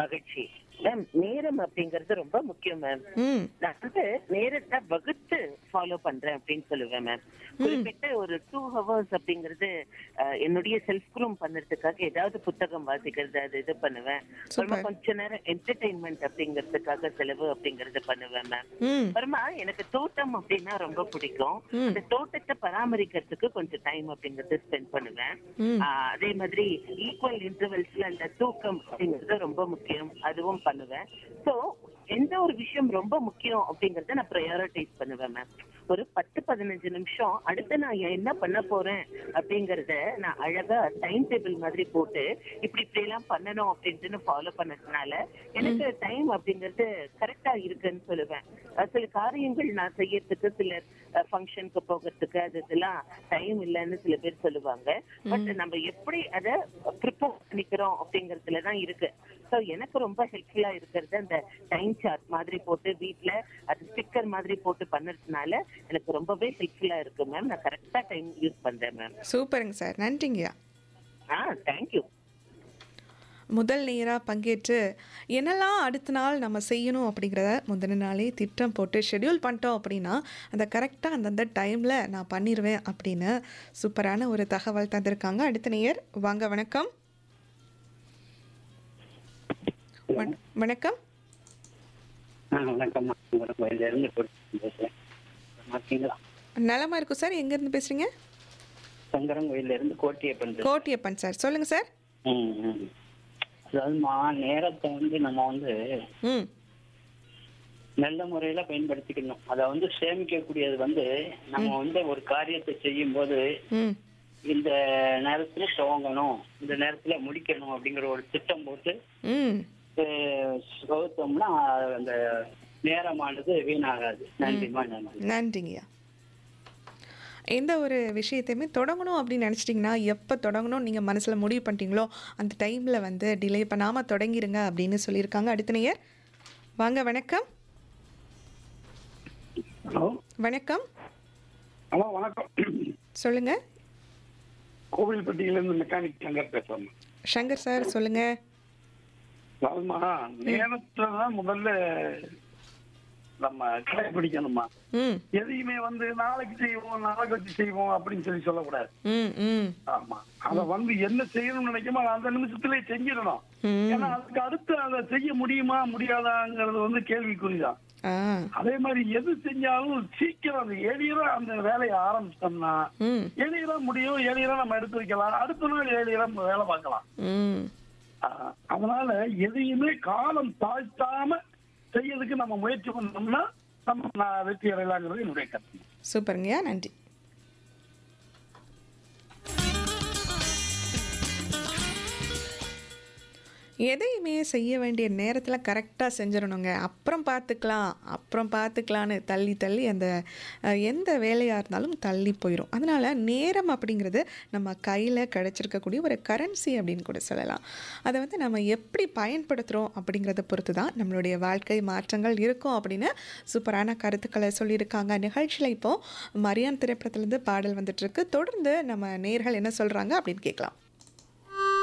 மகிழ்ச்சி மேம் நேரம் அப்படிங்கறது ரொம்ப முக்கியம் மேம் ம் நான் வந்து நேரத்தை வகுத்து ஃபாலோ பண்றேன் அப்படின்னு சொல்லுவேன் மேம் குறிப்பிட்ட ஒரு டூ ஹவர்ஸ் அப்படிங்கறது அஹ், என்னுடைய செல்ஃப் க்ரூம் பண்றதுக்காக ஏதாவது புத்தகம் வாசிக்கிறது அது இது பண்ணுவேன் அப்புறமா கொஞ்ச நேரம் என்டர்டெயின்மெண்ட் அப்படிங்கறதுக்காக செலவு அப்படிங்கறது பண்ணுவேன் மேம் ம் அப்புறமா எனக்கு தோட்டம் அப்படின்னா ரொம்ப பிடிக்கும் அந்த தோட்டத்தை பராமரிக்கிறதுக்கு கொஞ்சம் டைம் அப்படிங்கறது ஸ்பெண்ட் பண்ணுவேன் ம். ஆஹ் அதே மாதிரி ஈக்குவல் இன்டர்வல்ஸ்ல அந்த தூக்கம் அப்படிங்கறது ரொம்ப முக்கியம் அதுவும் பண்ணுவேன் சோ எந்த ஒரு விஷயம் ரொம்ப முக்கியம் அப்படிங்கறத நான் ப்ரையாரிட்டைஸ் பண்ணுவேன் மேம் ஒரு பத்து பதினஞ்சு நிமிஷம் அடுத்து நான் என்ன பண்ண போறேன் அப்படிங்கறத நான் அழகா டைம் டேபிள் மாதிரி போட்டு இப்படி இப்படி எல்லாம் பண்ணணும் அப்படின்ட்டு ஃபாலோ பண்ணதுனால எனக்கு டைம் அப்படிங்கிறது கரெக்டா இருக்குன்னு சொல்லுவேன் அஹ் சில காரியங்கள் நான் செய்யறதுக்கு சில ஃபங்க்ஷனுக்கு போகிறதுக்கு அது இதெல்லாம் டைம் இல்லைன்னு சில பேர் சொல்லுவாங்க பட் நம்ம எப்படி அதை ப்ரிப்பேர் பண்ணிக்கிறோம் அப்படிங்கறதுல தான் இருக்கு ஸோ எனக்கு ரொம்ப ஹெல்ப்ஃபுல்லா இருக்கிறது அந்த டைம் சார்ட் மாதிரி போட்டு வீட்ல அது ஸ்டிக்கர் மாதிரி போட்டு பண்ணதுனால எனக்கு ரொம்பவே ஹெல்ப்ஃபுல்லா இருக்கு மேம் நான் கரெக்டா டைம் யூஸ் பண்றேன் மேம் சூப்பருங்க சார் நன்றிங்கய்யா ஆ தேங்க்யூ முதல் நேராக பங்கேற்று என்னெல்லாம் அடுத்த நாள் நம்ம செய்யணும் அப்படிங்கிறத முந்தின நாளே திட்டம் போட்டு ஷெட்யூல் பண்ணிட்டோம் அப்படின்னா அந்த கரெக்டாக அந்தந்த டைமில் நான் பண்ணிடுவேன் அப்படின்னு சூப்பரான ஒரு தகவல் தந்திருக்காங்க அடுத்த நேயர் வாங்க வணக்கம் வண- வணக்கம் ஆ வணக்கம் நான் கோயிலேருந்து பேசுகிறேன் இருக்கீங்களா நலமா இருக்கும் சார் எங்கேருந்து பேசுகிறீங்க சங்கரன் கோயிலேருந்து கோட்டியப்பன் பேசுறேன். கோட்டியப்பன் சார் சொல்லுங்கள் சார் ம் ம் அதாவதுமா நேரத்தை வந்து நம்ம வந்து ம் நல்ல முறையில பயன்படுத்திக்கணும் அதை வந்து சேமிக்கக்கூடியது வந்து நம்ம வந்து ஒரு காரியத்தை செய்யும் போது ம் இந்த நேரத்துல துவங்கணும் இந்த நேரத்துல முடிக்கணும் அப்படிங்கிற ஒரு திட்டம் போட்டு ம் அஹ், வகுத்தோம்னா அந்த நேரமானது வீணாகாது நன்றிமா நன்றி நன்றிங்கய்யா எந்த ஒரு விஷயத்தையுமே தொடங்கணும் அப்படின்னு நினச்சிட்டிங்கன்னா எப்போ தொடங்கணும் நீங்கள் மனசில் முடிவு பண்ணிட்டீங்களோ அந்த டைமில் வந்து டிலே பண்ணாமல் தொடங்கிருங்க அப்படின்னு சொல்லியிருக்காங்க அடுத்த நேயர் வாங்க வணக்கம் ஹலோ வணக்கம் ஹலோ வணக்கம் சொல்லுங்கள் கோவில்பட்டியிலேருந்து மெக்கானிக் சங்கர் பேசுறேன் சங்கர் சார் சொல்லுங்கள் அதாவதுமா நேரத்தை தான் முதல்ல நம்ம கடைபிடிக்கணுமா ம் எதையுமே வந்து நாளைக்கு செய்வோம் நாளைக்கு வச்சு செய்வோம் அப்படின்னு சொல்லி சொல்லக்கூடாது ம் ம் ஆமா அத வந்து என்ன செய்யணும்னு நினைக்குமோ அதை அந்த நிமிஷத்திலே செஞ்சிடணும் ம் ஏன்னா அதுக்கு அடுத்து அதை செய்ய முடியுமா முடியாதாங்கிறது வந்து கேள்விக்குறிதான் ஆ அதே மாதிரி எது செஞ்சாலும் சீக்கிரம் அந்த எளியரா அந்த வேலையை ஆரம்பிச்சிட்டோம்னா ம் எளியரா முடியும் எளியரா நம்ம எடுத்து வைக்கலாம் அடுத்த நாள் எளியரா நம்ம வேலை பார்க்கலாம் ம் ஆஹ் அதனால எதையுமே காலம் தாழ்த்தாம செய்யறதுக்கு நம்ம முயற்சி பண்ணோம்னா நம்ம நான் வெற்றி அடையலாங்கிறது என்னுடைய கருத்து சூப்பருங்கய்யா நன்றி எதையுமே செய்ய வேண்டிய நேரத்தில் கரெக்டாக செஞ்சிடணுங்க அப்புறம் பார்த்துக்கலாம் அப்புறம் பார்த்துக்கலான்னு தள்ளி தள்ளி அந்த அஹ், எந்த வேலையாக இருந்தாலும் தள்ளி போயிடும் அதனால் நேரம் அப்படிங்கிறது நம்ம கையில் கிடச்சிருக்கக்கூடிய ஒரு கரன்சி அப்படின்னு கூட சொல்லலாம் அதை வந்து நம்ம எப்படி பயன்படுத்துகிறோம் அப்படிங்கிறத பொறுத்து தான் நம்மளுடைய வாழ்க்கை மாற்றங்கள் இருக்கும் அப்படின்னு சூப்பரான கருத்துக்களை சொல்லியிருக்காங்க நிகழ்ச்சியில் இப்போது மரியான் திரைப்படத்துலேருந்து பாடல் வந்துட்டுருக்கு தொடர்ந்து நம்ம நேர்கள் என்ன சொல்கிறாங்க அப்படின்னு கேட்கலாம்